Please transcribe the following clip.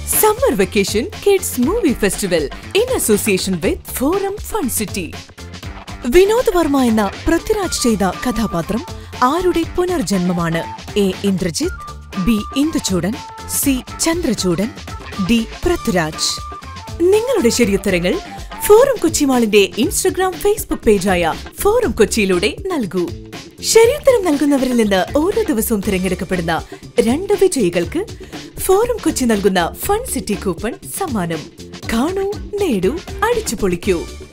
summer vacation kids movie festival in association with forum fun city Vinod Varma എന്ന പൃഥ്വിരാജ് ചെയ്ത കഥാപാത്രം ആരുടെ പുനർജന്മമാണ് A Indrajith B Induchoodan C Chandrachoodan D Prithviraj നിങ്ങളുടെ ശരിയുത്തരങ്ങൾ ഫോറം കൊച്ചി മാളിന്റെ ഇൻസ്റ്റഗ്രാം ഫേസ്ബുക്ക് പേജായ ഫോറം കൊച്ചിയിലൂടെ നൽകൂ ശരിയുത്തരം നൽകുന്നവരിൽ നിന്ന് ഓരോ ദിവസവും തിരഞ്ഞെടുക്കപ്പെടുന്ന രണ്ട് വിജയികൾക്ക് ഫോറം കൊച്ചി നൽകുന്ന ഫൺ സിറ്റി കൂപ്പൺ സമ്മാനം കാണൂ നേടൂ അടിച്ചു പൊളിക്കൂ